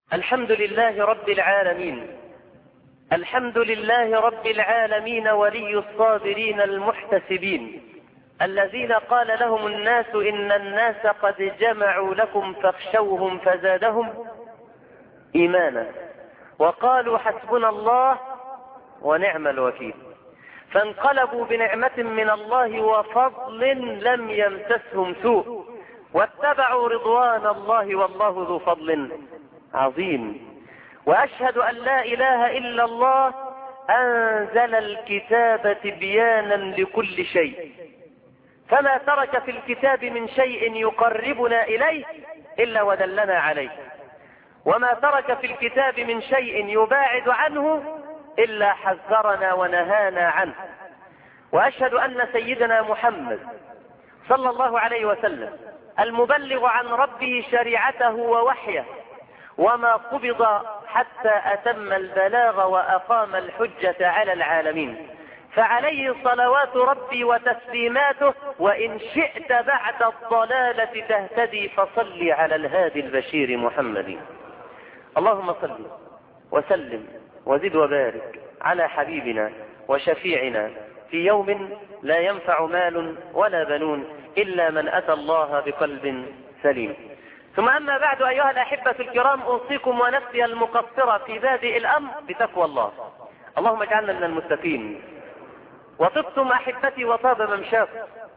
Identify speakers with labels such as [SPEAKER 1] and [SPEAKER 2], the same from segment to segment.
[SPEAKER 1] الحمد لله رب العالمين الحمد لله رب العالمين ولي الصابرين المحتسبين الذين قال لهم الناس إن الناس قد جمعوا لكم فاخشوهم فزادهم إيمانا وقالوا حسبنا الله ونعم الوكيل فانقلبوا بنعمة من الله وفضل لم يمسسهم سوء واتبعوا رضوان الله والله ذو فضل عظيم وأشهد أن لا إله إلا الله أنزل الكتاب تبيانا لكل شيء فما ترك في الكتاب من شيء يقربنا إليه إلا ودلنا عليه وما ترك في الكتاب من شيء يباعد عنه إلا حذرنا ونهانا عنه وأشهد أن سيدنا محمد صلى الله عليه وسلم المبلغ عن ربه شريعته ووحيه وما قبض حتى أتم البلاغ وأقام الحجة على العالمين فعليه صلوات ربي وتسليماته وإن شئت بعد الضلالة تهتدي فصل على الهادي البشير محمد اللهم صل وسلم وزد وبارك على حبيبنا وشفيعنا في يوم لا ينفع مال ولا بنون إلا من أتى الله بقلب سليم ثم أما بعد أيها الأحبة الكرام أوصيكم ونفسي المقصرة في بادئ الأمر بتقوى الله اللهم اجعلنا من المتقين وطبتم أحبتي وطاب ممشاكم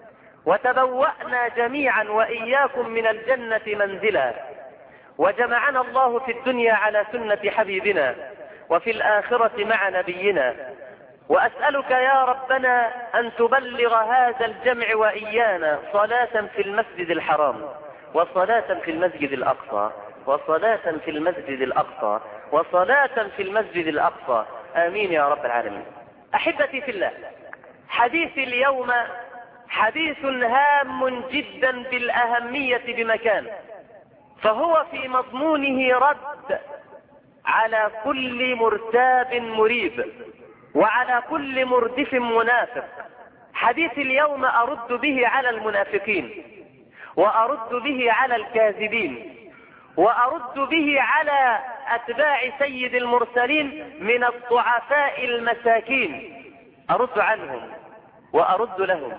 [SPEAKER 1] وتبوأنا جميعا وإياكم من الجنة منزلا وجمعنا الله في الدنيا على سنة حبيبنا وفي الآخرة مع نبينا وأسألك يا ربنا أن تبلغ هذا الجمع وإيانا صلاة في المسجد الحرام وصلاة في المسجد الأقصى وصلاة في المسجد الأقصى وصلاة في المسجد الأقصى آمين يا رب العالمين أحبتي في الله حديث اليوم حديث هام جدا بالأهمية بمكان فهو في مضمونه رد على كل مرتاب مريب وعلى كل مردف منافق حديث اليوم أرد به على المنافقين وأرد به على الكاذبين وأرد به على أتباع سيد المرسلين من الضعفاء المساكين أرد عنهم وأرد لهم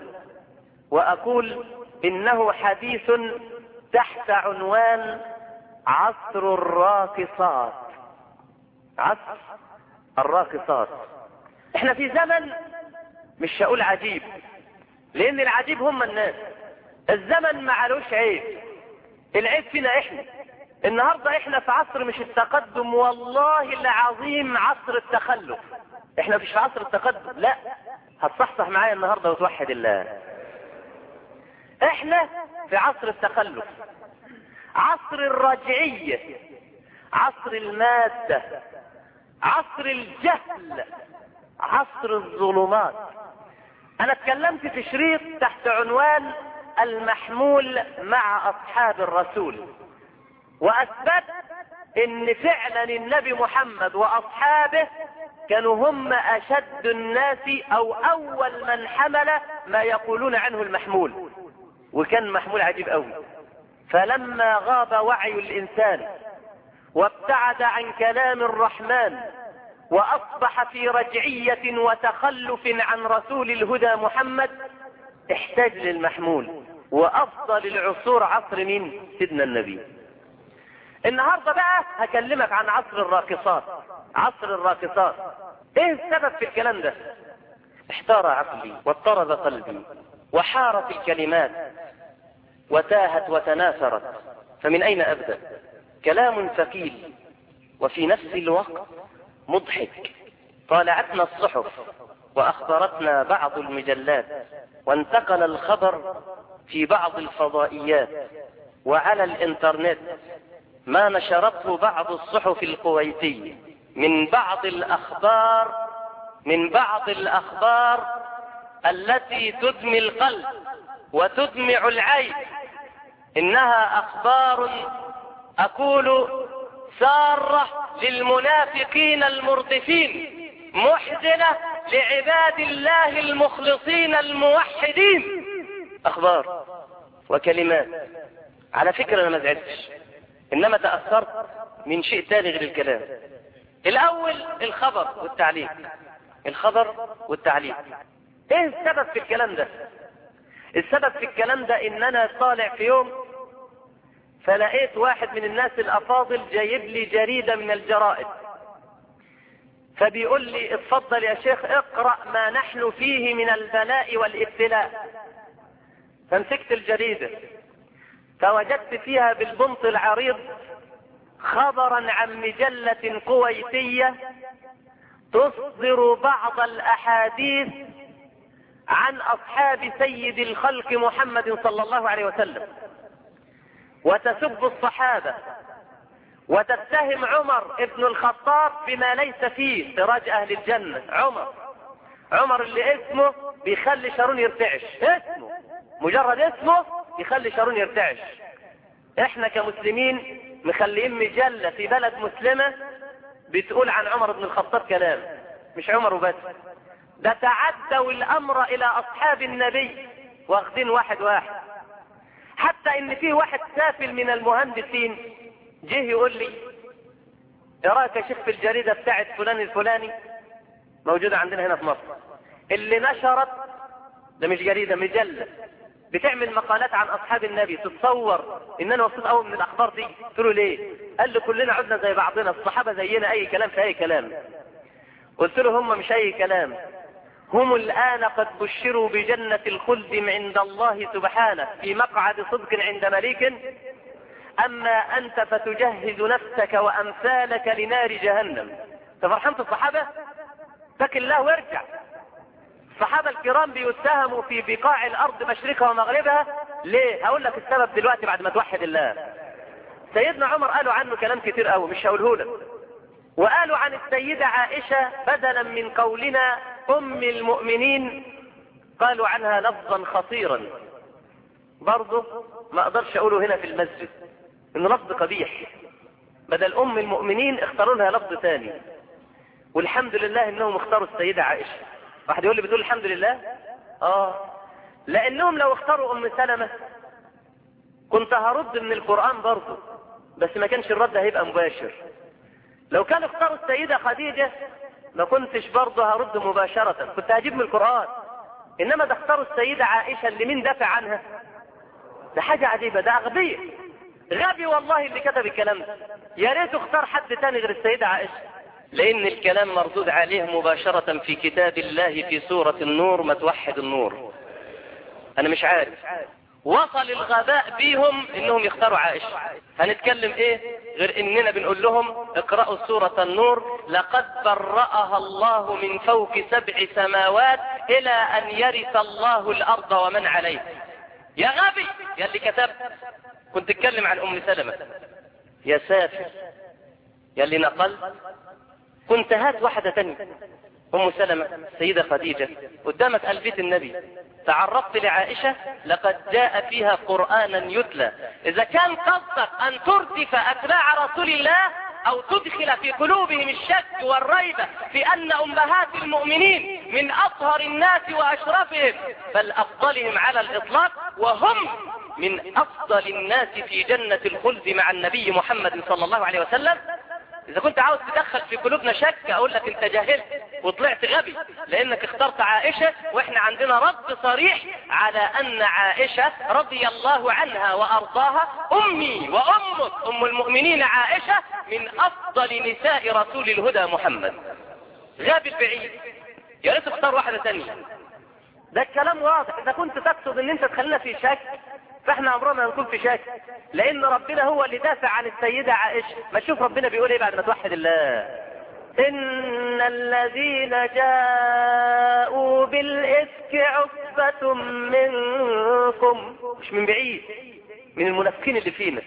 [SPEAKER 1] وأقول إنه حديث تحت عنوان عصر الراقصات عصر الراقصات احنا في زمن مش هقول عجيب لان العجيب هم الناس الزمن ما علوش عيب العيب فينا احنا النهاردة احنا في عصر مش التقدم والله العظيم عصر التخلف احنا مش في عصر التقدم لا هتصحصح معايا النهاردة وتوحد الله احنا في عصر التخلف عصر الرجعية عصر المادة عصر الجهل عصر الظلمات انا اتكلمت في شريط تحت عنوان المحمول مع اصحاب الرسول واثبت ان فعلا النبي محمد واصحابه كانوا هم اشد الناس او اول من حمل ما يقولون عنه المحمول وكان محمول عجيب قوي فلما غاب وعي الانسان وابتعد عن كلام الرحمن واصبح في رجعية وتخلف عن رسول الهدى محمد احتاج للمحمول وافضل العصور عصر مين سيدنا النبي النهاردة بقى هكلمك عن عصر الراقصات عصر الراقصات ايه السبب في الكلام ده احتار عقلي واضطرب قلبي وحارت الكلمات وتاهت وتناثرت فمن اين ابدأ كلام ثقيل وفي نفس الوقت مضحك طالعتنا الصحف واخبرتنا بعض المجلات وانتقل الخبر في بعض الفضائيات وعلى الانترنت ما نشرته بعض الصحف الكويتية من بعض الاخبار من بعض الاخبار التي تدمي القلب وتدمع العين انها اخبار اقول سارة للمنافقين المردفين محزنة لعباد الله المخلصين الموحدين اخبار وكلمات على فكرة انا ما زعلتش انما تأثرت من شيء تاني غير الكلام الاول الخبر والتعليق الخبر والتعليق ايه السبب في الكلام ده السبب في الكلام ده ان انا طالع في يوم فلقيت واحد من الناس الافاضل جايب لي جريدة من الجرائد فبيقول لي اتفضل يا شيخ اقرأ ما نحن فيه من البلاء والابتلاء فمسكت الجريدة فوجدت فيها بالبنط العريض خبرا عن مجلة كويتية تصدر بعض الاحاديث عن اصحاب سيد الخلق محمد صلى الله عليه وسلم وتسب الصحابة وتتهم عمر ابن الخطاب بما ليس فيه سراج اهل الجنة عمر عمر اللي اسمه بيخلي شارون يرتعش اسمه مجرد اسمه يخلي شارون يرتعش احنا كمسلمين مخليين مجلة في بلد مسلمة بتقول عن عمر بن الخطاب كلام مش عمر وبس ده تعدوا الامر الى اصحاب النبي واخدين واحد واحد حتى ان في واحد سافل من المهندسين جه يقول لي ايه رايك يا شيخ في الجريده بتاعت فلان الفلاني موجوده عندنا هنا في مصر اللي نشرت ده مش جريده مجله بتعمل مقالات عن اصحاب النبي تتصور ان انا مبسوط قوي من الاخبار دي قلت له ليه قال لي كلنا عدنا زي بعضنا الصحابه زينا اي كلام في اي كلام قلت له هم مش اي كلام هم الآن قد بشروا بجنة الخلد عند الله سبحانه في مقعد صدق عند مليك أما أنت فتجهز نفسك وأمثالك لنار جهنم تفرحان في الصحابة اتق الله وارجع الصحابة الكرام بيتهموا في بقاع الأرض مشرقها ومغربها ليه هقول لك السبب دلوقتي بعد ما توحد الله سيدنا عمر قالوا عنه كلام كتير قوي مش هقوله لك وقالوا عن السيدة عائشة بدلا من قولنا أم المؤمنين قالوا عنها لفظا خطيرا برضه ما اقدرش اقوله هنا في المسجد انه لفظ قبيح بدل ام المؤمنين اختاروا لها لفظ ثاني والحمد لله انهم اختاروا السيدة عائشة واحد يقول لي بتقول الحمد لله اه لانهم لو اختاروا ام سلمة كنت هرد من القرآن برضه بس ما كانش الرد هيبقى مباشر لو كانوا اختاروا السيدة خديجة ما كنتش برضه هرد مباشرة كنت هجيب من القرآن انما ده اختاروا السيدة عائشة اللي مين دافع عنها ده حاجة عجيبة ده اغبية غبي والله اللي كتب الكلام ده يا ريت اختار حد تاني غير السيدة عائشة لان الكلام مردود عليه مباشرة في كتاب الله في سورة النور ما توحد النور انا مش عارف وصل الغباء بيهم انهم يختاروا عائشة هنتكلم ايه غير اننا بنقول لهم اقرأوا سورة النور لقد برأها الله من فوق سبع سماوات الى ان يرث الله الارض ومن عليها يا غبي يا اللي كتبت كنت تتكلم عن ام سلمة يا سافر يا اللي نقل كنت هات واحدة تانية ام سلمة السيدة خديجة قدامك قال بيت النبي تعرفت لعائشة لقد جاء فيها قرآنا يتلى اذا كان قصدك ان تردف اتباع رسول الله او تدخل في قلوبهم الشك والريبة في ان امهات المؤمنين من اطهر الناس واشرفهم بل افضلهم على الاطلاق وهم من افضل الناس في جنة الخلد مع النبي محمد صلى الله عليه وسلم اذا كنت عاوز تدخل في قلوبنا شك اقول لك انت جاهلت وطلعت غبي لانك اخترت عائشة واحنا عندنا رد صريح على ان عائشة رضي الله عنها وارضاها امي وامك ام المؤمنين عائشة من افضل نساء رسول الهدى محمد غبي البعيد يا ريت تختار واحدة ثانية ده الكلام واضح اذا كنت تقصد ان انت تخلينا في شك فاحنا عمرنا هنكون في شك لان ربنا هو اللي دافع عن السيدة عائشة ما تشوف ربنا بيقول ايه بعد ما توحد الله ان الذين جاءوا بالافك عصبة منكم مش من بعيد من المنافقين اللي فينا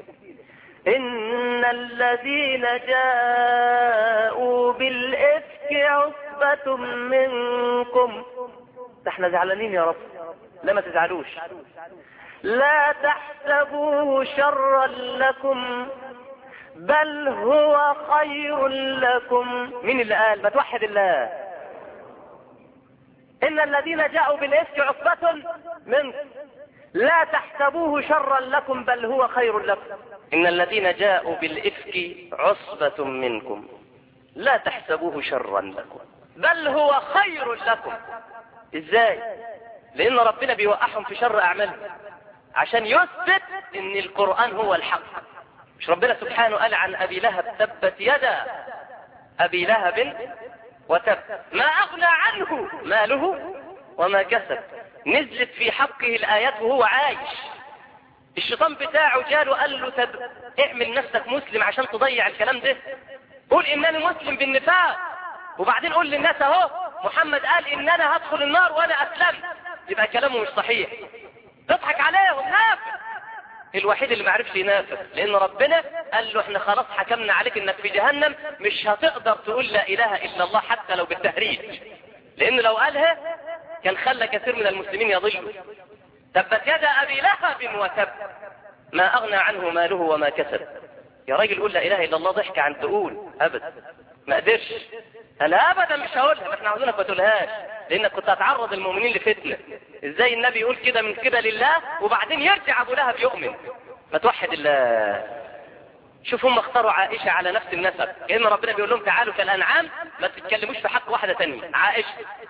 [SPEAKER 1] ان الذين جاءوا بالافك عصبة منكم ده احنا زعلانين يا رب لا ما تزعلوش لا تحسبوه شرا لكم بل هو خير لكم مين اللي قال ما توحد الله ان الذين جاءوا بالافك عصبة منكم لا تحسبوه شرا لكم بل هو خير لكم إن الذين جاءوا بالإفك عصبة منكم لا تحسبوه شرا لكم بل هو خير لكم ازاي لان ربنا بيوقعهم في شر اعمالهم عشان يثبت ان القرآن هو الحق مش ربنا سبحانه قال عن ابي لهب تبت يدا ابي لهب وتب ما اغنى عنه ماله وما كسب نزلت في حقه الايات وهو عايش الشيطان بتاعه جاله قال له تب اعمل نفسك مسلم عشان تضيع الكلام ده قول انني مسلم بالنفاق وبعدين قول للناس اهو محمد قال ان انا هدخل النار وانا اسلمت يبقى كلامه مش صحيح تضحك عليهم نافق الوحيد اللي ما عرفش ينافق لان ربنا قال له احنا خلاص حكمنا عليك انك في جهنم مش هتقدر تقول لا اله الا الله حتى لو بالتهريج لان لو قالها كان خلى كثير من المسلمين يضلوا تبت يد ابي لهب وتب ما اغنى عنه ماله وما كسب يا راجل قول لا اله الا الله ضحك عن تقول ابدا ما قدرش انا ابدا مش هقولها ما احنا عاوزينك ما تقولهاش لانك كنت هتعرض المؤمنين لفتنه ازاي النبي يقول كده من كده لله وبعدين يرجع ابو لهب يؤمن ما توحد الله شوف هم اختاروا عائشة على نفس النسب كأن ربنا بيقول لهم تعالوا كالأنعام ما تتكلموش في حق واحدة تانية عائشة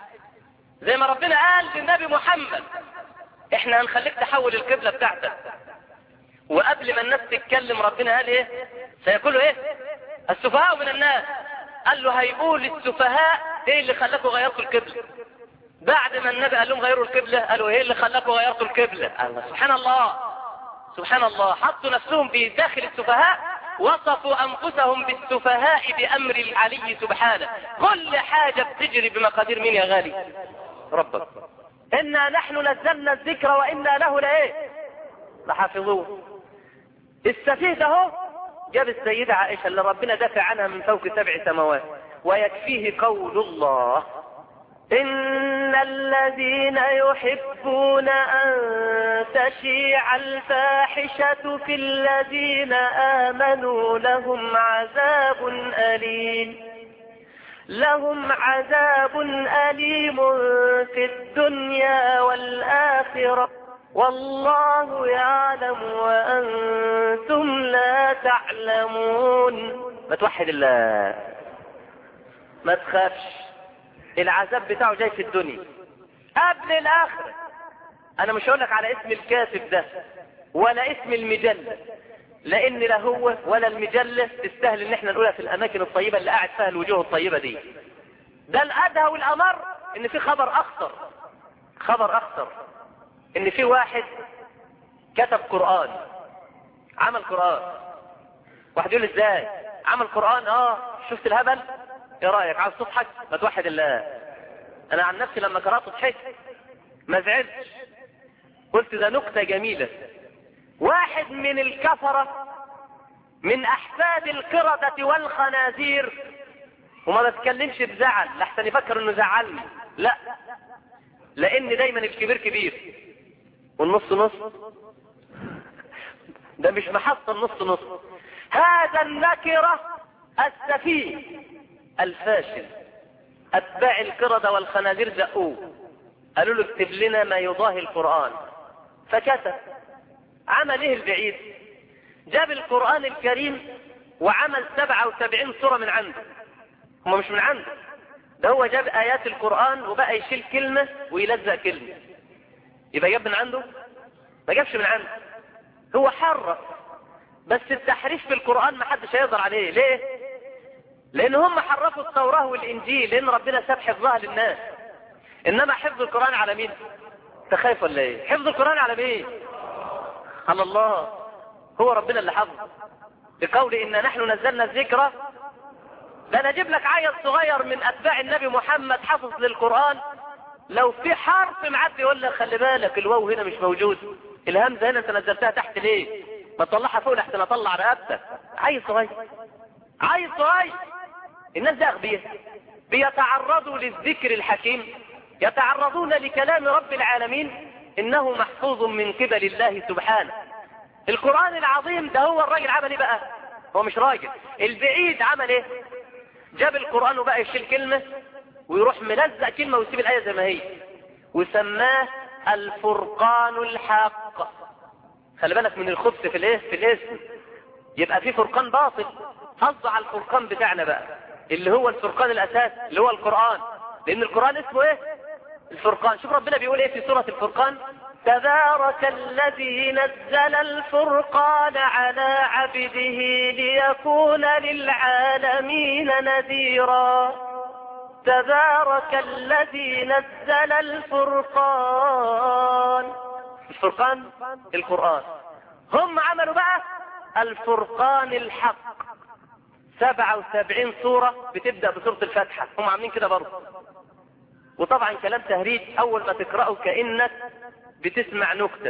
[SPEAKER 1] زي ما ربنا قال للنبي محمد احنا هنخليك تحول القبلة بتاعتك وقبل ما الناس تتكلم ربنا قال ايه سيقولوا ايه السفهاء من الناس قال له هيقول السفهاء ايه اللي خلاكوا غيرتوا القبلة بعد ما النبي قال لهم غيروا القبلة قالوا ايه اللي خلاكوا غيرتوا القبلة الله سبحان الله سبحان الله حطوا نفسهم في داخل السفهاء وصفوا انفسهم بالسفهاء بامر العلي سبحانه كل حاجة بتجري بمقادير مين يا غالي ربك انا نحن نزلنا الذكر وانا له لايه لحافظوه السفيه ده هو جاب السيدة عائشة اللي ربنا دافع عنها من فوق سبع سماوات ويكفيه قول الله إن الذين يحبون أن تشيع الفاحشة في الذين آمنوا لهم عذاب أليم لهم عذاب أليم في الدنيا والآخرة والله يعلم وأنتم لا تعلمون ما توحد الله ما تخافش العذاب بتاعه جاي في الدنيا قبل الآخرة أنا مش هقول لك على اسم الكاتب ده ولا اسم المجلة لأن لا هو ولا المجلة تستاهل إن احنا نقولها في الأماكن الطيبة اللي قاعد فيها الوجوه الطيبة دي ده الأدهى والأمر إن في خبر أخطر خبر أخطر ان في واحد كتب قرآن عمل قرآن واحد يقول ازاي عمل قرآن اه شفت الهبل ايه رأيك عاوز تضحك ما توحد الله انا عن نفسي لما قرأت ضحكت ما زعلتش قلت ده نكتة جميلة واحد من الكفرة من احفاد القردة والخنازير وما بتكلمش بزعل لحسن يفكر انه زعلني لا لان دايما الكبير كبير والنص نص ده مش محط النص نص هذا النكرة السفيه الفاشل اتباع القردة والخنازير زقوه قالوا له اكتب لنا ما يضاهي القرآن فكتب عمل ايه البعيد جاب القرآن الكريم وعمل 77 سورة من عنده هم مش من عنده ده هو جاب آيات القرآن وبقى يشيل كلمة ويلزق كلمة يبقى جاب من عنده ما جابش من عنده هو حرف بس التحريف في القرآن ما حدش هيقدر عليه ليه لان هم حرفوا التوراة والانجيل لان ربنا ساب حفظها للناس انما حفظ القرآن على مين تخايف ولا ايه حفظ القرآن على مين على الله هو ربنا اللي حفظه بقول إن نحن نزلنا الذكر ده انا اجيب لك عيل صغير من اتباع النبي محمد حفظ للقرآن لو في حرف معدي يقول لك خلي بالك الواو هنا مش موجود الهمزة هنا انت نزلتها تحت ليه ما تطلعها فوق لحسن اطلع رقبتك عيل صغير عيل صغير الناس ده اغبياء بيتعرضوا للذكر الحكيم يتعرضون لكلام رب العالمين انه محفوظ من قبل الله سبحانه القرآن العظيم ده هو الراجل عمل ايه بقى هو مش راجل البعيد عمل ايه جاب القرآن وبقى يشيل كلمة ويروح ملزق كلمة ويسيب الآية زي ما هي وسماه الفرقان الحق خلي بالك من الخبث في الايه في الاسم يبقى في فرقان باطل قصد على الفرقان بتاعنا بقى اللي هو الفرقان الاساس اللي هو القرآن لان القرآن اسمه ايه الفرقان شوف ربنا بيقول ايه في سورة الفرقان تبارك الذي نزل الفرقان على عبده ليكون للعالمين نذيرا تبارك الذي نزل الفرقان الفرقان القرآن هم عملوا بقى الفرقان الحق سبعة وسبعين سورة بتبدأ بسورة الفاتحة هم عاملين كده برضه وطبعا كلام تهريج اول ما تقرأه كأنك بتسمع نكتة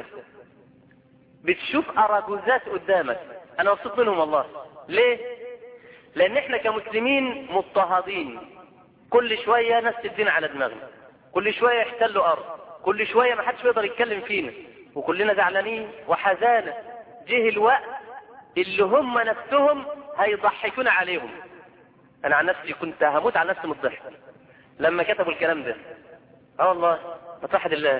[SPEAKER 1] بتشوف اراجوزات قدامك انا مبسوط منهم والله ليه لان احنا كمسلمين مضطهدين كل شوية ناس تدين على دماغنا كل شوية يحتلوا ارض كل شوية ما حدش بيقدر يتكلم فينا وكلنا زعلانين وحزانة جه الوقت اللي هم نفسهم هيضحكون عليهم انا عن نفسي كنت هموت على نفسي من الضحك لما كتبوا الكلام ده اه والله فتحد الله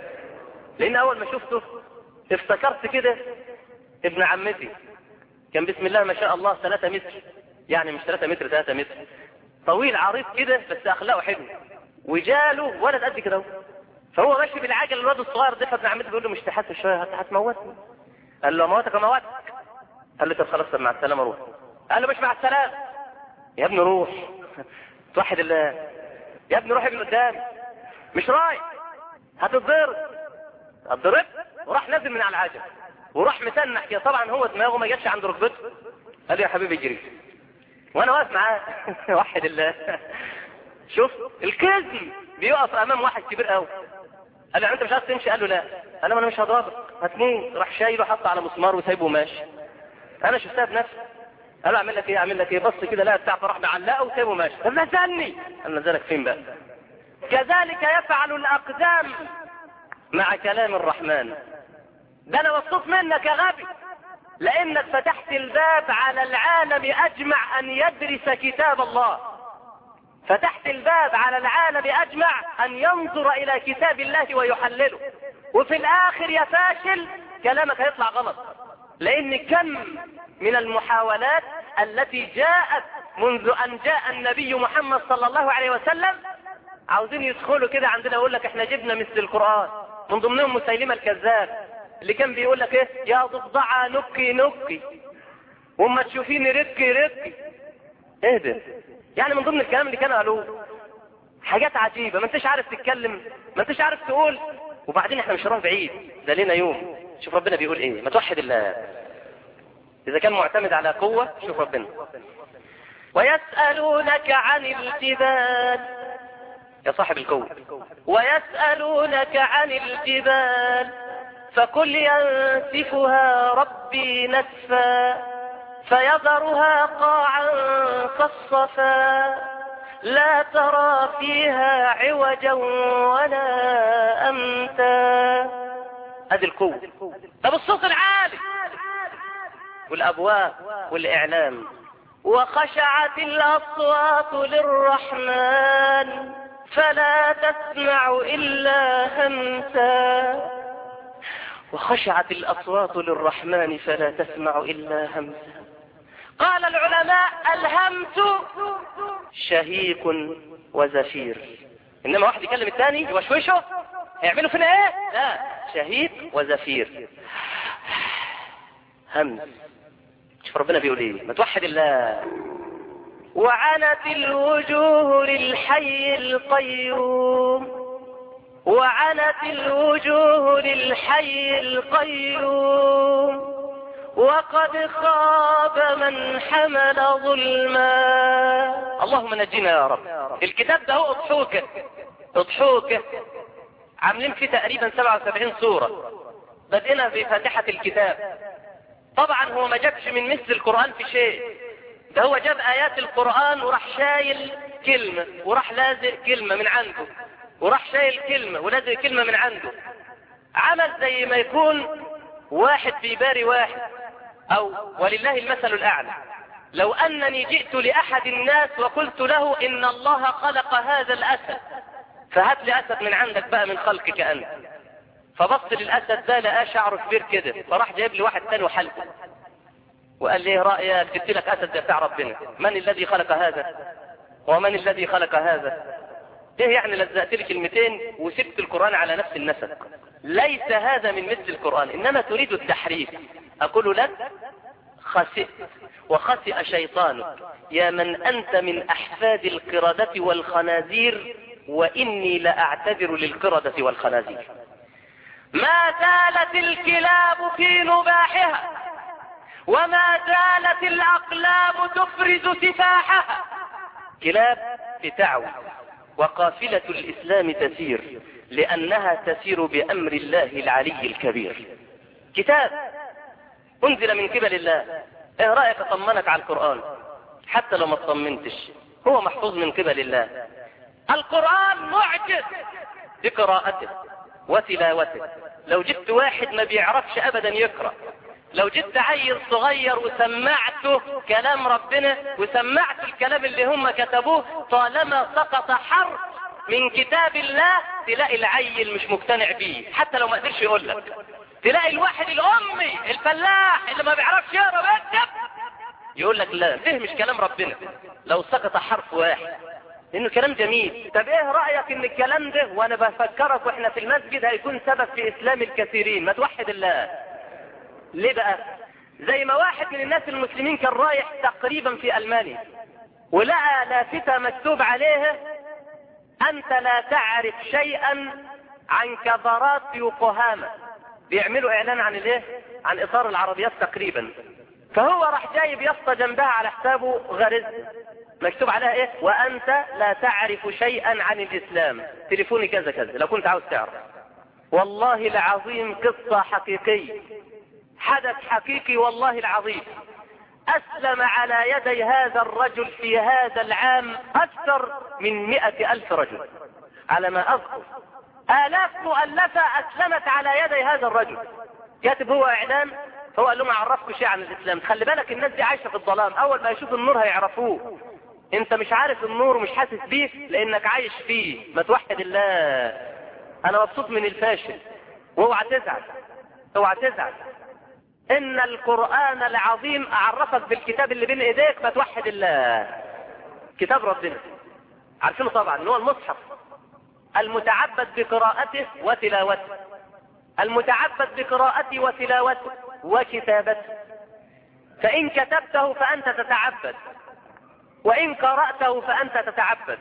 [SPEAKER 1] لان اول ما شفته افتكرت كده ابن عمتي كان بسم الله ما شاء الله 3 متر يعني مش 3 متر 3 متر طويل عريض كده بس اخلاقه حلو وجاله ولد قد كده فهو ماشي بالعجل الواد الصغير ده فابن عمتي بيقول له مش تحس شويه هتموتني قال له موتك موتك قال له طب خلاص طب مع السلامه روح قال له مش مع السلامه يا ابني روح توحد الله يا ابني روح من قدام مش رايح هتتضرب اتضرب وراح نازل من على العجل وراح مسنح كده طبعا هو دماغه ما جاتش عند ركبته قال لي يا حبيبي اجري وانا واقف معاه وحد الله شوف الكذب بيقف امام واحد كبير قوي قال له انت مش عايز تمشي قال له لا قال له انا مش هضربك هتموت راح شايله حطه على مسمار وسايبه ماشي انا شفتها بنفسي قال له اعمل لك ايه اعمل لك ايه بص كده لا بتاع راح معلقه وسايبه ماشي طب نزلني قال نزلك فين بقى كذلك يفعل الاقدام مع كلام الرحمن ده انا مبسوط منك يا غبي لانك فتحت الباب على العالم اجمع ان يدرس كتاب الله فتحت الباب على العالم اجمع ان ينظر الى كتاب الله ويحلله وفي الاخر يا فاشل كلامك هيطلع غلط لان كم من المحاولات التي جاءت منذ ان جاء النبي محمد صلى الله عليه وسلم عاوزين يدخلوا كده عندنا يقول لك احنا جبنا مثل القرآن من ضمنهم مسيلمة الكذاب اللي كان بيقول لك ايه يا ضفدعة نكي نكي وما تشوفيني ركي ركي ايه ده يعني من ضمن الكلام اللي كانوا قالوه حاجات عجيبة ما انتش عارف تتكلم ما انتش عارف تقول وبعدين احنا مش هنروح بعيد ده لنا يوم شوف ربنا بيقول ايه ما توحد الله اذا كان معتمد على قوة شوف ربنا ويسألونك عن الجبال يا صاحب القوة ويسألونك عن الجبال فقل ينسفها ربي نسفا فيذرها قاعا صفصفا لا ترى فيها عوجا ولا أمتا هذه القوة طب الصوت العالي والأبواب والإعلام وخشعت الأصوات للرحمن فلا تسمع إلا همسا وخشعت الأصوات للرحمن فلا تسمع إلا همسا قال العلماء الهمس شهيق وزفير إنما واحد يكلم الثاني يوشوشه هيعملوا فينا ايه لا شهيق وزفير همس شوف ربنا بيقول ايه ما توحد الله وعنت الوجوه للحي القيوم وعنت الوجوه للحي القيوم وقد خاب من حمل ظلما اللهم نجينا يا رب الكتاب ده هو اضحوكه اضحوكه عاملين فيه تقريبا 77 سورة بدينا بفاتحة الكتاب طبعا هو ما جابش من مثل القرآن في شيء ده هو جاب آيات القرآن وراح شايل كلمة وراح لازق كلمة من عنده وراح شايل كلمة ولازق كلمة من عنده عمل زي ما يكون واحد بيباري واحد أو ولله المثل الأعلى لو أنني جئت لأحد الناس وقلت له إن الله خلق هذا الأسد فهات لي أسد من عندك بقى من خلقك أنت فبص للاسد ده لقاه شعره كبير كده فراح جايب لي واحد تاني وحلقه وقال لي ايه رايك جبت لك اسد ده بتاع ربنا من الذي خلق هذا ومن الذي خلق هذا ايه يعني لزقت لي كلمتين وسبت القران على نفس النسق ليس هذا من مثل القران انما تريد التحريف اقول لك خسئت وخسئ شيطانك يا من انت من احفاد القردة والخنازير واني لاعتذر للقردة والخنازير ما زالت الكلاب في نباحها وما زالت الاقلام تفرز سفاحها كلاب بتعوي وقافلة الاسلام تسير لانها تسير بامر الله العلي الكبير كتاب انزل من قبل الله ايه رأيك اطمنك على القرآن حتى لو ما اطمنتش هو محفوظ من قبل الله القرآن معجز بقراءته وتلاوته لو جبت واحد ما بيعرفش ابدا يقرأ لو جبت عيل صغير وسمعته كلام ربنا وسمعت الكلام اللي هم كتبوه طالما سقط حرف من كتاب الله تلاقي العيل مش مقتنع بيه حتى لو ما قدرش يقول لك تلاقي الواحد الامي الفلاح اللي ما بيعرفش يقرا ويكتب يقول لك لا ده مش كلام ربنا لو سقط حرف واحد انه كلام جميل طب ايه رايك ان الكلام ده وانا بفكرك واحنا في المسجد هيكون سبب في اسلام الكثيرين ما توحد الله ليه بقى زي ما واحد من الناس المسلمين كان رايح تقريبا في المانيا ولقى لافتة مكتوب عليها انت لا تعرف شيئا عن كبارات يوكوهاما بيعملوا اعلان عن الايه عن اطار العربيات تقريبا فهو راح جايب يافطه جنبها على حسابه غرز مكتوب عليها ايه وانت لا تعرف شيئا عن الاسلام تليفوني كذا كذا لو كنت عاوز تعرف والله العظيم قصة حقيقية حدث حقيقي والله العظيم اسلم على يدي هذا الرجل في هذا العام اكثر من مئة الف رجل على ما اذكر آلاف مؤلفة أسلمت على يدي هذا الرجل كاتب هو إعلان فهو قال لهم أعرفكم شيء عن الإسلام خلي بالك الناس دي عايشة في الظلام أول ما يشوف النور هيعرفوه أنت مش عارف النور ومش حاسس بيه لأنك عايش فيه ما توحد الله أنا مبسوط من الفاشل واوعى تزعل اوعى تزعل إن القرآن العظيم أعرفك بالكتاب اللي بين إيديك ما توحد الله كتاب ربنا عارفينه طبعا إن هو المصحف المتعبد بقراءته وتلاوته المتعبد بقراءته وتلاوته وكتابته فإن كتبته فأنت تتعبد وإن قرأته فأنت تتعبد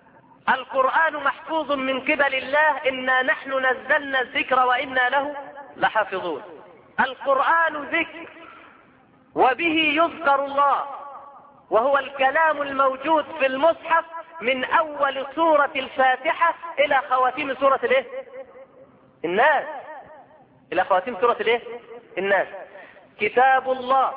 [SPEAKER 1] القرآن محفوظ من قبل الله إنا نحن نزلنا الذكر وإنا له لحافظون القرآن ذكر وبه يذكر الله وهو الكلام الموجود في المصحف من اول سورة الفاتحة الى خواتيم سورة الايه الناس الى خواتيم سورة الايه الناس كتاب الله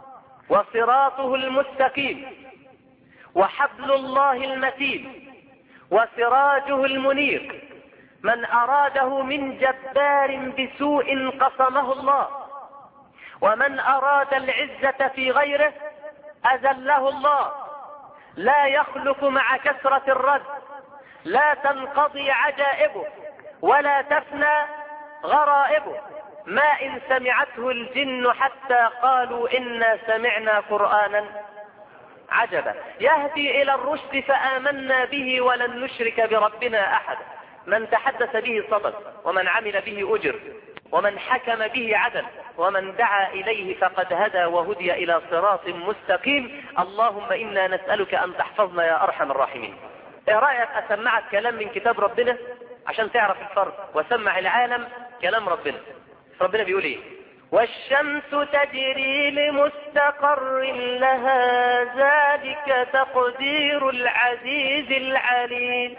[SPEAKER 1] وصراطه المستقيم وحبل الله المتين وسراجه المنير من اراده من جبار بسوء قصمه الله ومن اراد العزة في غيره اذله الله لا يخلق مع كثرة الرد لا تنقضي عجائبه ولا تفنى غرائبه ما إن سمعته الجن حتى قالوا إنا سمعنا قرآنا عجبا يهدي إلى الرشد فآمنا به ولن نشرك بربنا أحدا من تحدث به صدق ومن عمل به أجر ومن حكم به عدل ومن دعا إليه فقد هدى وهدي إلى صراط مستقيم اللهم إنا نسألك أن تحفظنا يا أرحم الراحمين ايه رأيك أسمعك كلام من كتاب ربنا عشان تعرف الفرق وسمع العالم كلام ربنا ربنا بيقول ايه والشمس تجري لمستقر لها ذلك تقدير العزيز العليم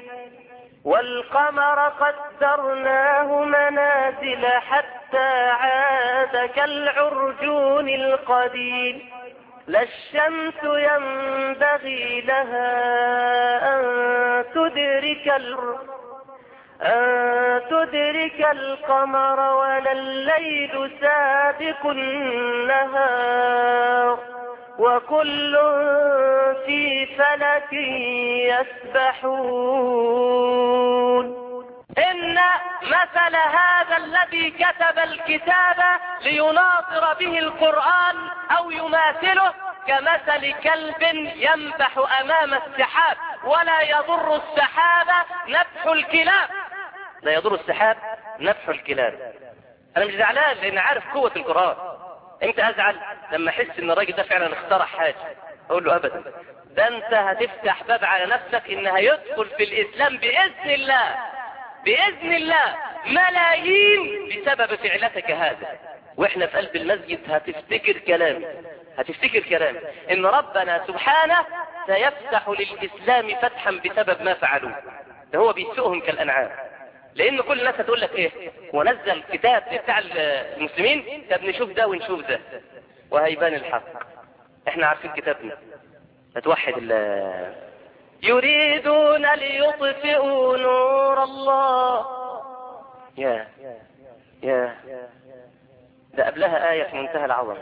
[SPEAKER 1] والقمر قدرناه منازل حتى عاد كالعرجون القديم لا الشمس ينبغي لها أن تدرك ال... أن تدرك القمر ولا الليل سابق النهار وكل في فلك يسبحون إن مثل هذا الذي كتب الكتاب ليناظر به القرآن أو يماثله كمثل كلب ينبح أمام السحاب ولا يضر السحاب نبح الكلاب لا يضر السحاب نبح الكلاب أنا مش زعلان لأن عارف قوة القرآن امتى أزعل لما أحس إن الراجل ده فعلا اخترع حاجة أقول له أبدا ده أنت هتفتح باب على نفسك إن هيدخل في الإسلام بإذن الله بإذن الله ملايين بسبب فعلتك هذا واحنا في قلب المسجد هتفتكر كلامي هتفتكر كلامي ان ربنا سبحانه سيفتح للإسلام فتحا بسبب ما فعلوه ده هو بيسوقهم كالأنعام لان كل الناس هتقول لك ايه ونزل كتاب بتاع المسلمين طب نشوف ده ونشوف ده وهيبان الحق احنا عارفين كتابنا هتوحد الله يريدون ليطفئوا نور الله يا يا ده قبلها آية في منتهى العظمة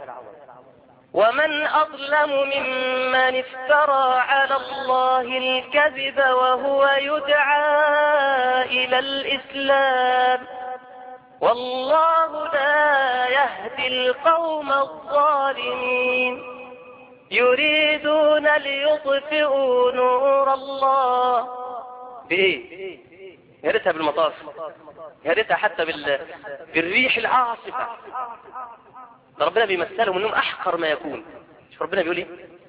[SPEAKER 1] ومن أظلم ممن افترى على الله الكذب وهو يدعى إلى الإسلام والله لا يهدي القوم الظالمين يريدون ليطفئوا نور الله بإيه؟ يا ريتها بالمطاف يا ريتها حتى بال... بالريح العاصفة ده ربنا بيمثلهم انهم احقر ما يكون شوف ربنا بيقول ايه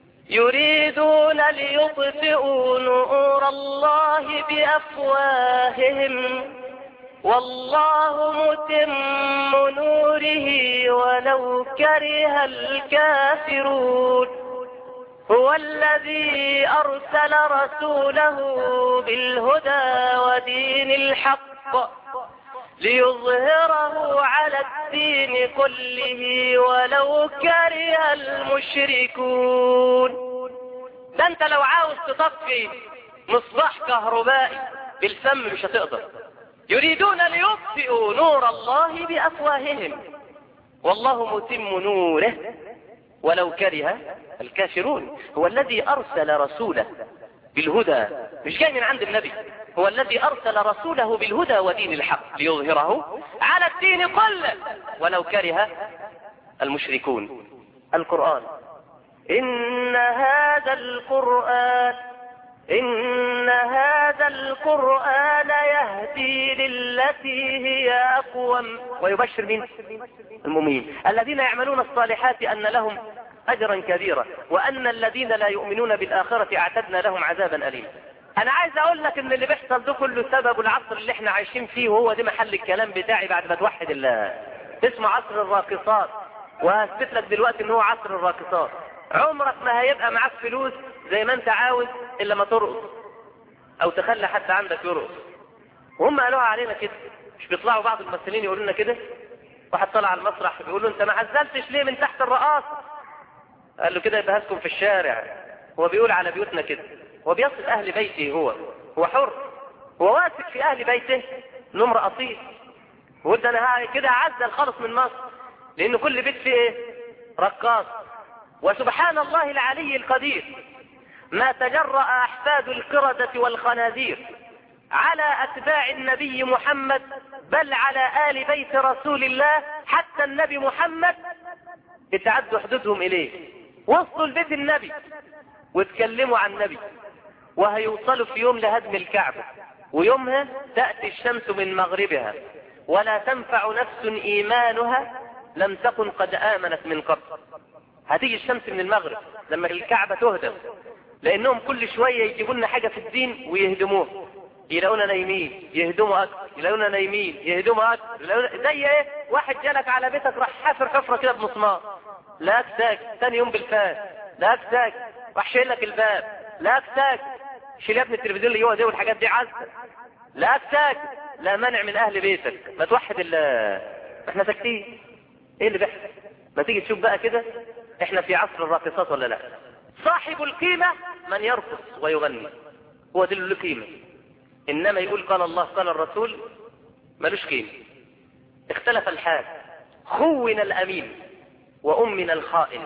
[SPEAKER 1] يريدون ليطفئوا نور الله بأفواههم والله متم نوره ولو كره الكافرون هو الذي أرسل رسوله بالهدى ودين الحق ليظهره على الدين كله ولو كره المشركون ده انت لو عاوز تطفي مصباح كهربائي بالفم مش هتقدر يريدون ليطفئوا نور الله بأفواههم والله متم نوره ولو كره الكافرون هو الذي أرسل رسوله بالهدى مش جاي من عند النبي هو الذي أرسل رسوله بالهدى ودين الحق ليظهره على الدين كله ولو كره المشركون القرآن إن هذا القرآن إن هذا القرآن يهدي للتي هي أقوم ويبشر من المؤمنين الذين يعملون الصالحات أن لهم أجرا كبيرا وأن الذين لا يؤمنون بالآخرة أعتدنا لهم عذابا أليما أنا عايز أقول لك إن اللي بيحصل ده كله سبب العصر اللي احنا عايشين فيه وهو ده محل الكلام بتاعي بعد ما توحد الله اسمه عصر الراقصات وهثبت لك دلوقتي إن هو عصر الراقصات عمرك ما هيبقى معاك فلوس زي ما انت عاوز الا ما ترقص او تخلي حد عندك يرقص وهم قالوها علينا كده مش بيطلعوا بعض الممثلين يقولوا لنا كده واحد طلع على المسرح بيقول له انت ما عزلتش ليه من تحت الرقاصه قال له كده يبقى هسكن في الشارع هو بيقول على بيوتنا كده هو بيصف اهل بيته هو هو حر هو واثق في اهل بيته انهم رقاصين وقلت ده انا كده اعزل خالص من مصر لان كل بيت فيه ايه رقاص وسبحان الله العلي القدير ما تجرأ أحفاد القردة والخنازير على أتباع النبي محمد بل على آل بيت رسول الله حتى النبي محمد اتعدوا حدودهم إليه وصلوا لبيت النبي واتكلموا عن النبي وهيوصلوا في يوم لهدم الكعبة ويومها تأتي الشمس من مغربها ولا تنفع نفس إيمانها لم تكن قد آمنت من قبل هتيجي الشمس من المغرب لما الكعبة تهدم لانهم كل شوية يجيبوا لنا حاجة في الدين ويهدموه يلاقونا نايمين يهدموا اكتر يلاقونا نايمين يهدموا اكتر يلاقونا زي ايه واحد جالك على بيتك راح حافر حفرة كده بمسمار لا ساكت ثاني يوم بالفاس لا ساكت راح شايل لك الباب لا ساكت شيل يا ابني التلفزيون اللي جوه ده والحاجات دي عزة لا ساكت لا منع من اهل بيتك ما توحد الله احنا ساكتين ايه اللي بيحصل ما تيجي تشوف بقى كده احنا في عصر الراقصات ولا لا صاحب القيمة من يرقص ويغني هو ده له قيمة انما يقول قال الله قال الرسول ملوش قيمة اختلف الحال خون الامين وامن الخائن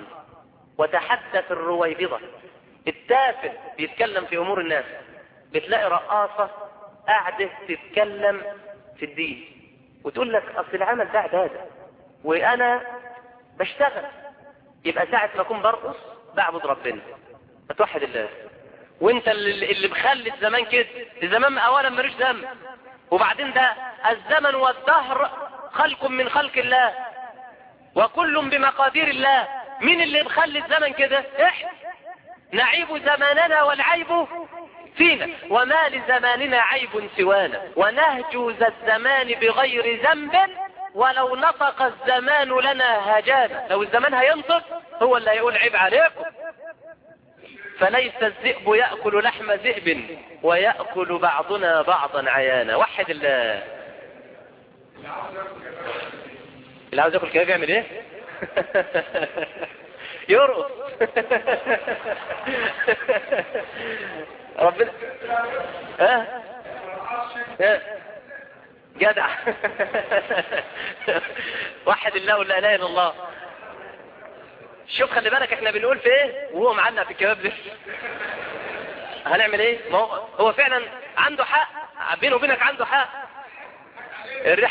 [SPEAKER 1] وتحدث الرويبضة التافه بيتكلم في امور الناس بتلاقي رقاصة قاعدة تتكلم في الدين وتقول لك اصل العمل ده عبادة وانا بشتغل يبقى ساعة ما اكون برقص بعبد ربنا بتوحد الله وانت اللي اللي مخلي الزمان كده الزمان اولا ملوش ذنب وبعدين ده الزمن والدهر خلق من خلق الله وكل بمقادير الله مين اللي مخلي الزمن كده احنا نعيب زماننا والعيب فينا وما لزماننا عيب سوانا ونهجو ذا الزمان بغير ذنب ولو نطق الزمان لنا هجانا لو الزمان هينطق هو اللي هيقول عيب عليكم فليس الذئب يأكل لحم ذئب ويأكل بعضنا بعضا عيانا وحد الله اللي عاوز ياكل كباب يعمل ايه يرقص ربنا ها ها جدع وحد الله ولا اله الا الله شوف خلي بالك احنا بنقول في ايه وهو معلق في الكباب ده هنعمل ايه ما هو هو فعلا عنده حق بينه وبينك عنده حق الريح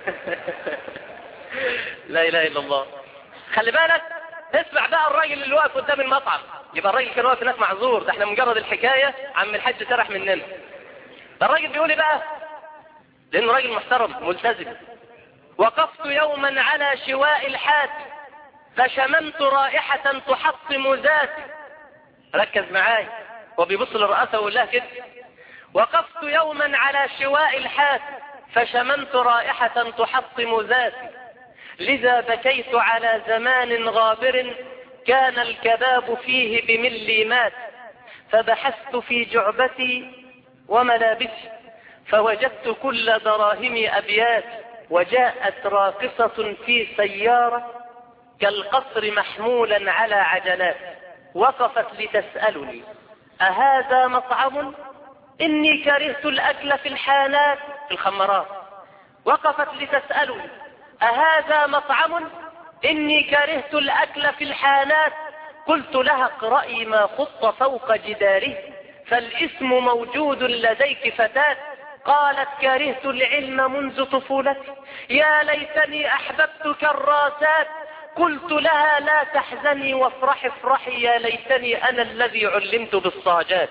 [SPEAKER 1] لا اله الا الله خلي بالك اسمع بقى الراجل اللي واقف قدام المطعم يبقى الراجل كان واقف هناك معذور ده احنا مجرد الحكايه عم الحاج سرح مننا ده الراجل بيقول ايه بقى لانه راجل محترم ملتزم وقفت يوما على شواء الحاد فشممت رائحة تحطم ذاتي ركز معاي وبيبص للرئاسة ويقول لها كده وقفت يوما على شواء الحاد فشممت رائحة تحطم ذاتي لذا بكيت على زمان غابر كان الكباب فيه بمليمات فبحثت في جعبتي وملابسي فوجدت كل دراهم أبيات وجاءت راقصة في سيارة كالقصر محمولا على عجلات وقفت لتسألني أهذا مطعم إني كرهت الأكل في الحانات في الخمرات وقفت لتسألني أهذا مطعم إني كرهت الأكل في الحانات قلت لها اقرأي ما خط فوق جداره فالاسم موجود لديك فتاة قالت كرهت العلم منذ طفولتي يا ليتني أحببت كراسات قلت لها لا تحزني وافرحي افرحي يا ليتني أنا الذي علمت بالصاجات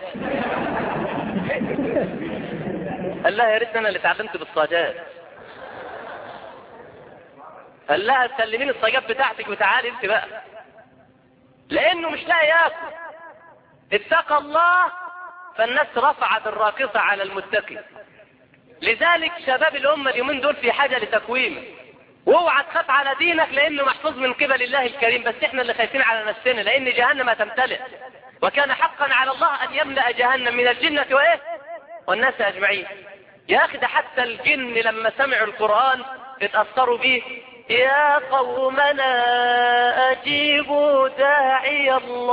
[SPEAKER 1] قال لها يا ريت أنا اللي اتعلمت بالصاجات قال لها سلمين الصاجات بتاعتك وتعالي انت بقى لانه مش لاقي ياكل اتقى الله فالناس رفعت الراقصة على المتقي لذلك شباب الأمة اليومين دول في حاجة لتكويم واوعى تخاف على دينك لأنه محفوظ من قبل الله الكريم بس احنا اللي خايفين على نفسنا لأن جهنم تمتلئ وكان حقا على الله أن يملأ جهنم من الجنة وإيه والناس أجمعين يا أخي ده حتى الجن لما سمعوا القرآن اتأثروا به يا قومنا أجيبوا داعي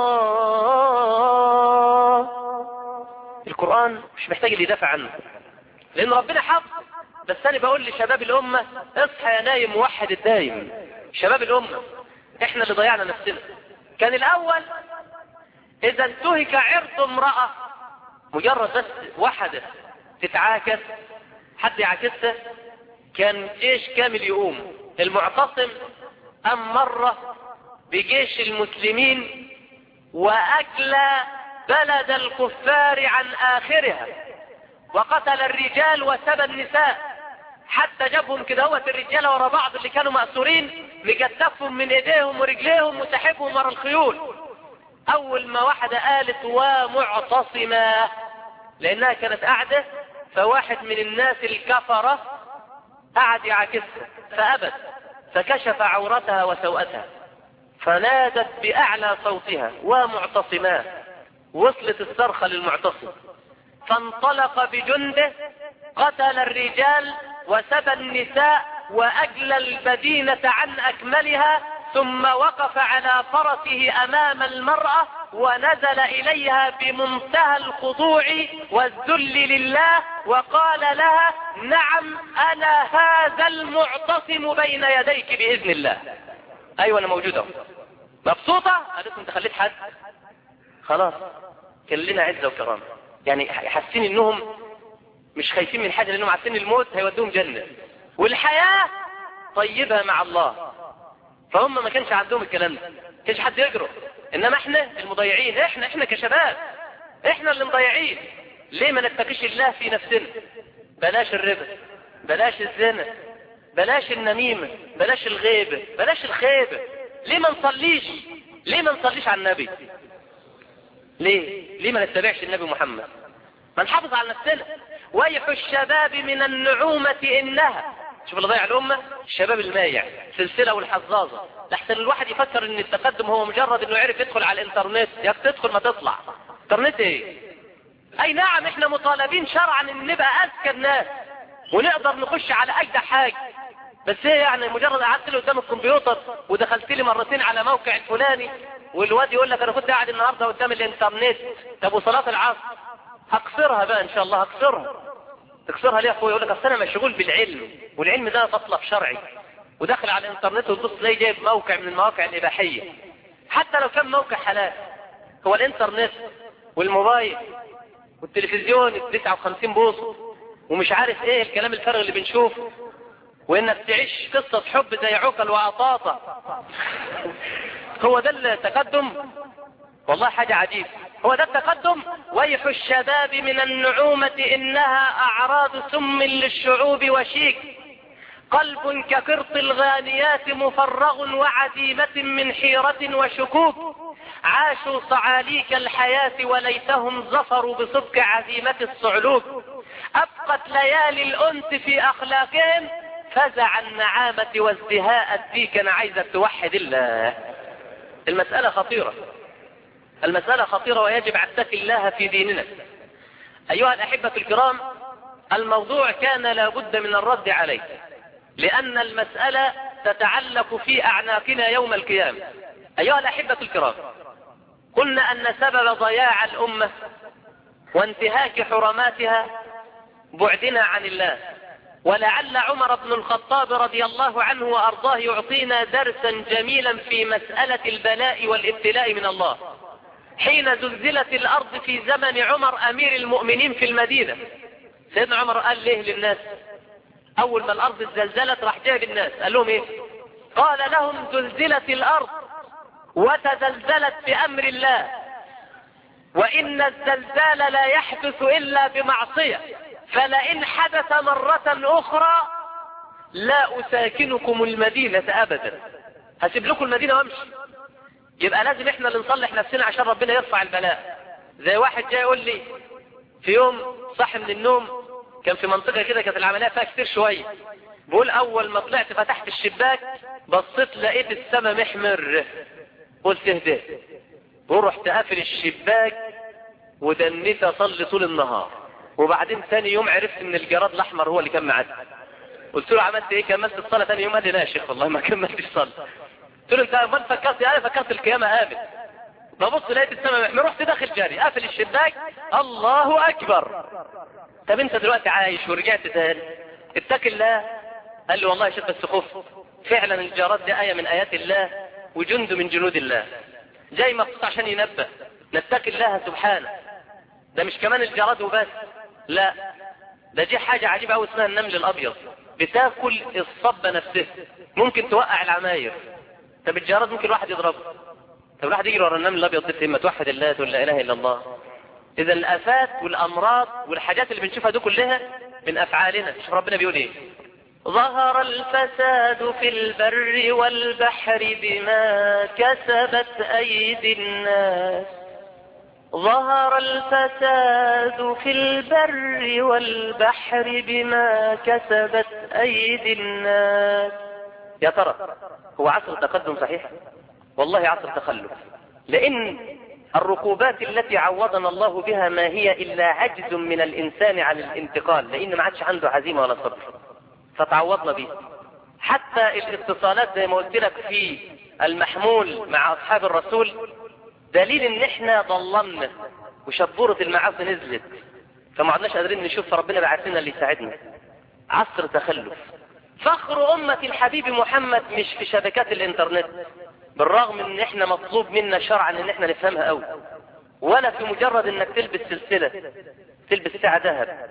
[SPEAKER 1] الله القرآن مش محتاج اللي يدافع عنه لأن ربنا حق بس أنا بقول لشباب الأمة اصحى يا نايم موحد الدايم شباب الأمة احنا اللي ضيعنا نفسنا كان الأول إذا انتهك عرض امرأة مجرد بس واحدة تتعاكس حد يعاكسها كان جيش كامل يقوم المعتصم أم مرة بجيش المسلمين وأكلى بلد الكفار عن آخرها وقتل الرجال وسبى النساء حتى جابهم كده هو الرجال ورا بعض اللي كانوا مأسورين مجتفهم من ايديهم ورجليهم وسحبهم ورا الخيول اول ما واحدة قالت ومعتصمة لانها كانت قاعدة فواحد من الناس الكفرة قعد يعاكسها فابت فكشف عورتها وسوءتها فنادت باعلى صوتها ومعتصماه وصلت الصرخة للمعتصم فانطلق بجنده قتل الرجال وسبى النساء وأجلى المدينة عن أكملها ثم وقف على فرسه أمام المرأة ونزل إليها بمنتهى الخضوع والذل لله وقال لها نعم أنا هذا المعتصم بين يديك بإذن الله أيوة أنا موجودة مبسوطة قالت انت خليت حد خلاص كان لنا عزة وكرامة يعني حاسين انهم مش خايفين من حاجة لانهم عارفين الموت هيودوهم جنة والحياة طيبة مع الله فهم ما كانش عندهم الكلام ده كانش حد يجرؤ انما احنا المضيعين احنا احنا كشباب احنا اللي مضيعين ليه ما نتقيش الله في نفسنا بلاش الربا بلاش الزنا بلاش النميمة بلاش الغيبة بلاش الخيبة ليه ما نصليش ليه ما نصليش على النبي ليه ليه ما نتبعش النبي محمد ما نحافظ على نفسنا ويح الشباب من النعومة إنها شوف اللي ضيع الأمة الشباب المايع سلسلة والحظاظة لحسن الواحد يفكر ان التقدم هو مجرد انه يعرف يدخل على الانترنت يا تدخل ما تطلع انترنت ايه اي نعم احنا مطالبين شرعا ان نبقى اذكى الناس ونقدر نخش على اجدع حاجة بس ايه يعني مجرد قعدت لي قدام الكمبيوتر ودخلت لي مرتين على موقع الفلاني والواد يقول لك انا كنت قاعد النهارده قدام الانترنت طب وصلاه العصر هكسرها بقى ان شاء الله هكسرها تكسرها ليه يا اخويا يقول لك اصل انا مشغول بالعلم والعلم ده مطلب شرعي وداخل على الانترنت وتبص تلاقي جايب موقع من المواقع الاباحيه حتى لو كان موقع حلال هو الانترنت والموبايل والتلفزيون ال 59 بوصه ومش عارف ايه الكلام الفارغ اللي بنشوفه وانك تعيش قصة حب زي عقل وعطاطة هو ده التقدم والله حاجة عجيب هو ده التقدم ويح الشباب من النعومة انها اعراض سم للشعوب وشيك قلب كقرط الغانيات مفرغ وعديمة من حيرة وشكوك عاشوا صعاليك الحياة وليتهم ظفروا بصدق عزيمة الصعلوك أبقت ليالي الأنس في أخلاقهم فزع النعامة وازدهاء الديك أنا عايزك توحد الله المسألة خطيرة المسألة خطيرة ويجب أن نتقي الله في ديننا أيها الأحبة الكرام الموضوع كان لابد من الرد عليه لأن المسألة تتعلق في أعناقنا يوم القيامة أيها الأحبة الكرام قلنا أن سبب ضياع الأمة وانتهاك حرماتها بعدنا عن الله ولعل عمر بن الخطاب رضي الله عنه وأرضاه يعطينا درسا جميلا في مسألة البلاء والابتلاء من الله حين زلزلت الأرض في زمن عمر أمير المؤمنين في المدينة سيدنا عمر قال ليه للناس أول ما الأرض اتزلزلت راح جايب الناس قال لهم إيه قال لهم زلزلت الأرض وتزلزلت بأمر الله وإن الزلزال لا يحدث إلا بمعصية فلئن حدث مرة أخرى لا أساكنكم المدينة أبدا هسيب لكم المدينة وامشي يبقى لازم احنا اللي نصلح نفسنا عشان ربنا يرفع البلاء زي واحد جاي يقول لي في يوم صح من النوم كان في منطقة كده كانت العملية فيها كتير شوية بقول أول ما طلعت فتحت الشباك بصيت لقيت السما محمر قلت اهدى ورحت قافل الشباك ودنيت اصلي طول النهار وبعدين ثاني يوم عرفت ان الجراد الاحمر هو اللي كان معدي قلت له عملت ايه كملت الصلاه ثاني يوم قال لي لا يا شيخ والله ما كملتش الصلاه قلت له انت امال فكرت انا فكرت القيامه قامت ببص لقيت السماء محمر رحت داخل جاري قافل الشباك الله اكبر طب انت دلوقتي عايش ورجعت تاني اتق الله قال لي والله يا شيخ بس خف فعلا الجراد دي ايه من ايات الله وجند من جنود الله جاي مخصوص عشان ينبه نتقي الله سبحانه ده مش كمان الجراد وبس لا ده دي حاجة عجيبة أوي اسمها النمل الأبيض بتاكل الصبة نفسها ممكن توقع العماير طب الجراد ممكن الواحد يضربه طب الواحد يجري ورا النمل الأبيض ده ما توحد الله تقول لا إله إلا الله إذا الآفات والأمراض والحاجات اللي بنشوفها دي كلها من أفعالنا شوف ربنا بيقول إيه ظهر الفساد في البر والبحر بما كسبت أيدي الناس ظهر الفساد في البر والبحر بما كسبت أيدي الناس يا ترى هو عصر تقدم صحيح والله عصر تخلف لأن الركوبات التي عوضنا الله بها ما هي إلا عجز من الإنسان عن الانتقال لأن ما عادش عنده عزيمة ولا صبر فتعوضنا به حتى الاتصالات زي ما قلت لك في المحمول مع أصحاب الرسول دليل ان احنا ضلمنا وشبورة المعاصي نزلت فما عدناش قادرين نشوف فربنا بعت لنا اللي يساعدنا عصر تخلف فخر أمة الحبيب محمد مش في شبكات الانترنت بالرغم ان احنا مطلوب منا شرعا ان احنا نفهمها قوي ولا في مجرد انك تلبس سلسلة تلبس ساعة ذهب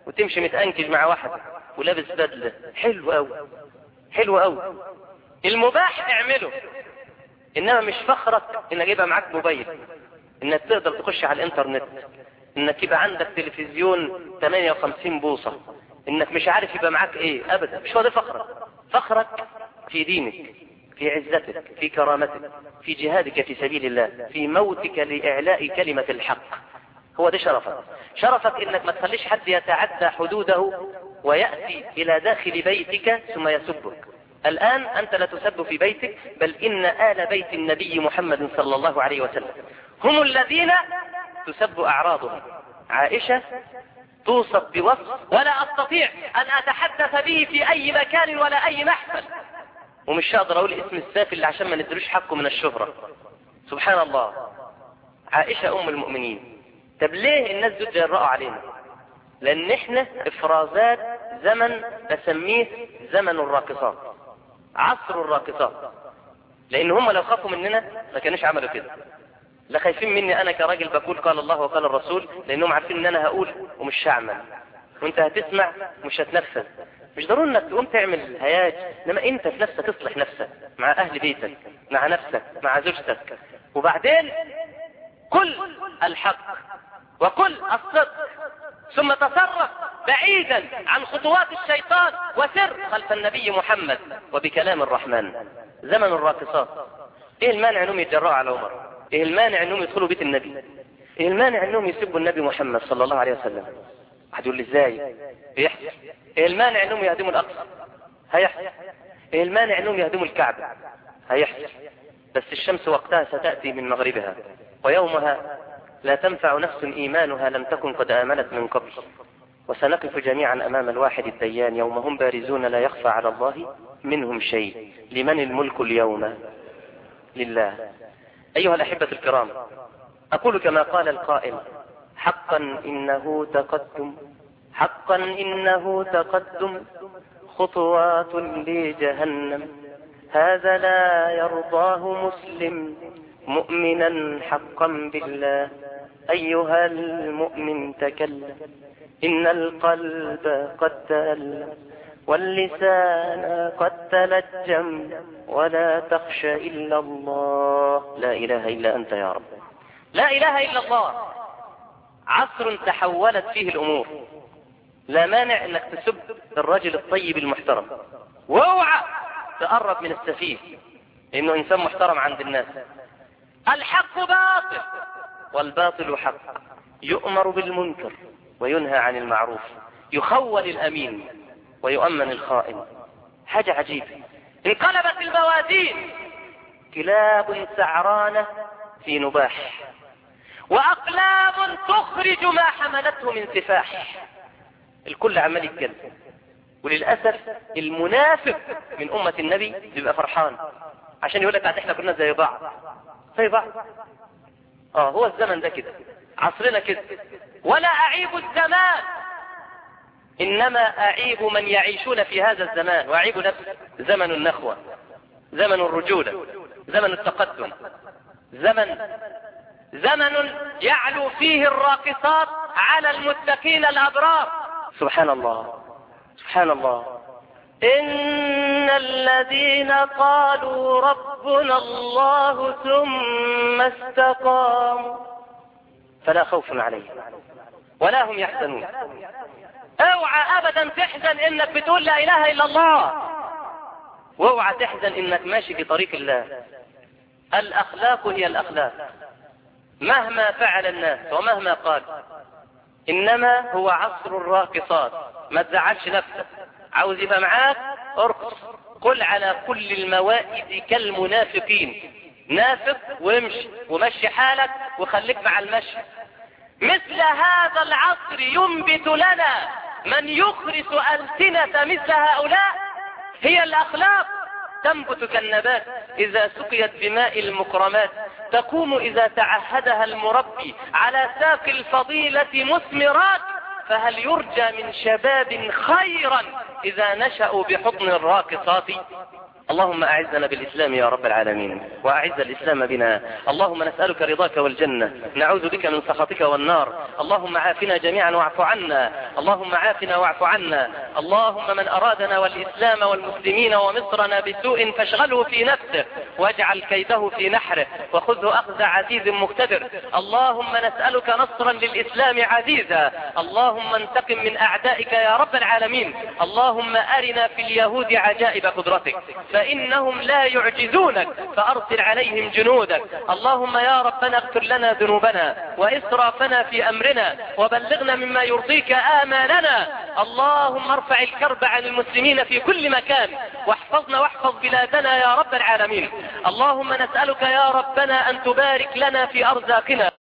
[SPEAKER 1] وتمشي متأنكج مع واحد ولابس بدلة حلو قوي حلو قوي المباح اعمله انما مش فخرك انك يبقى معاك موبايل انك تقدر تخش على الانترنت انك يبقى عندك تلفزيون 58 بوصة انك مش عارف يبقى معاك ايه ابدا مش هو ده فخرك فخرك في دينك في عزتك في كرامتك في جهادك في سبيل الله في موتك لإعلاء كلمة الحق هو ده شرفك شرفك انك ما تخليش حد يتعدى حدوده ويأتي الى داخل بيتك ثم يسبك الآن أنت لا تسب في بيتك بل إن آل بيت النبي محمد صلى الله عليه وسلم هم الذين تسب أعراضهم عائشة توصف بوصف ولا أستطيع أن أتحدث به في أي مكان ولا أي محفل ومش هقدر أقول اسم السافل عشان ما ندروش حقه من الشهرة سبحان الله عائشة أم المؤمنين طب ليه الناس دول جرأوا علينا لأن احنا إفرازات زمن أسميه زمن الراقصات عصر الراقصات لأن هم لو خافوا مننا ما كانوش عملوا كده لا خايفين مني انا كراجل بقول قال الله وقال الرسول لانهم عارفين ان انا هقول ومش هعمل وانت هتسمع ومش هتنفذ مش ضروري انك تقوم تعمل هياج انما انت في نفسك تصلح نفسك مع اهل بيتك مع نفسك مع زوجتك وبعدين كل الحق وكل الصدق ثم تصرف بعيدا عن خطوات الشيطان وسر خلف النبي محمد وبكلام الرحمن زمن الراقصات ايه المانع انهم يتجرأوا على عمر ايه المانع انهم يدخلوا بيت النبي ايه المانع انهم يسبوا النبي محمد صلى الله عليه وسلم واحد يقول لي ازاي يحصل ايه المانع انهم يهدموا الاقصى هيحصل ايه المانع انهم يهدموا الكعبة هيحصل بس الشمس وقتها ستأتي من مغربها ويومها لا تنفع نفس إيمانها لم تكن قد آمنت من قبل وسنقف جميعا أمام الواحد الديان يوم هم بارزون لا يخفى على الله منهم شيء لمن الملك اليوم لله أيها الأحبة الكرام أقول كما قال القائل حقا إنه تقدم حقا إنه تقدم خطوات لجهنم هذا لا يرضاه مسلم مؤمنا حقا بالله أيها المؤمن تكلم إن القلب قد تألم واللسان قد تلجم ولا تخش إلا الله لا إله إلا أنت يا رب لا إله إلا الله عصر تحولت فيه الأمور لا مانع أنك تسب الرجل الطيب المحترم واوعى تقرب من السفيه لأنه إنسان محترم عند الناس الحق باطل والباطل حق يؤمر بالمنكر وينهى عن المعروف يخول الأمين ويؤمن الخائن حاجة عجيبة انقلبت الموازين كلاب سعرانة في نباح وأقلام تخرج ما حملته من سفاح الكل عمال يتكلم وللأسف المنافق من أمة النبي بيبقى فرحان عشان يقول لك احنا كنا زي بعض زي بعض اه هو الزمن ده كده عصرنا كده ولا أعيب الزمان إنما أعيب من يعيشون في هذا الزمان وأعيب نفسي زمن النخوة زمن الرجولة زمن التقدم زمن زمن يعلو فيه الراقصات على المتقين الأبرار سبحان الله سبحان الله إن الذين قالوا ربنا الله ثم استقاموا فلا خوف عليهم ولا هم يحزنون اوعى ابدا تحزن انك بتقول لا اله الا الله واوعى تحزن انك ماشي في طريق الله الاخلاق هي الاخلاق مهما فعل الناس ومهما قال انما هو عصر الراقصات ما تزعلش نفسك عاوز يبقى معاك ارقص قل على كل الموائد كالمنافقين نافق وامشي ومشي حالك وخليك مع المشي مثل هذا العصر ينبت لنا من يخرس ألسنة مثل هؤلاء هي الأخلاق تنبت كالنبات إذا سقيت بماء المكرمات تقوم إذا تعهدها المربي على ساق الفضيلة مثمرات فهل يرجى من شباب خيرا إذا نشأوا بحضن الراقصات اللهم أعزنا بالإسلام يا رب العالمين وأعز الإسلام بنا اللهم نسألك رضاك والجنة نعوذ بك من سخطك والنار اللهم عافنا جميعا واعف عنا اللهم عافنا واعف عنا اللهم من أرادنا والإسلام والمسلمين ومصرنا بسوء فاشغله في نفسه واجعل كيده في نحره وخذه أخذ عزيز مقتدر اللهم نسألك نصرا للإسلام عزيزا اللهم انتقم من أعدائك يا رب العالمين اللهم أرنا في اليهود عجائب قدرتك فإنهم لا يعجزونك فأرسل عليهم جنودك اللهم يا ربنا اغفر لنا ذنوبنا وإسرافنا في أمرنا وبلغنا مما يرضيك آمالنا اللهم ارفع الكرب عن المسلمين في كل مكان واحفظنا واحفظ بلادنا يا رب العالمين اللهم نسألك يا ربنا أن تبارك لنا في أرزاقنا